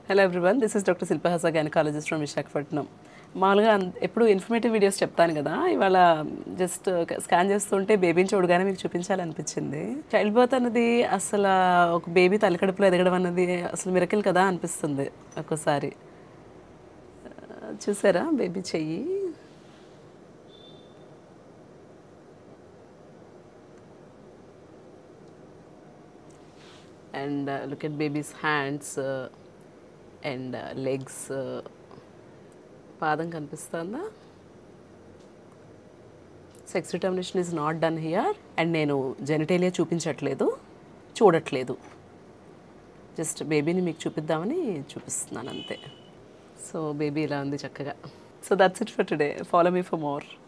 hello everyone this is doctor Shilpahasa gynaecologist from Visakhapatnam మామూలుగా అన్- ఎప్పుడు ఇన్ఫర్మేటివ్ వీడియోస్ చెప్తాను కదా ఇవాళ జస్ట్ స్కాన్ చేస్తుంటే బేబీని చూడగానే మీకు చూపించాలనిపించింది చైల్డ్ బర్త్ అన్నది అసలు ఒక బేబీ తలకడుపులో ఎదగడం అన్నది అసలు మిరకిల్ కదా అనిపిస్తుంది ఒక్కోసారి ఆ, చూసారా బేబీ చెయ్యి and look at baby's hands and legs పాదం కనిపిస్తుందా sex determination is not done here and నేను జెనిటేలియా చూపించట్లేదు చూడట్లేదు జస్ట్ బేబీని మీకు చూపిద్దామని చూపిస్తున్నాను అంతే సో బేబీ ఇలా ఉంది చక్కగా so that's it for today follow me for more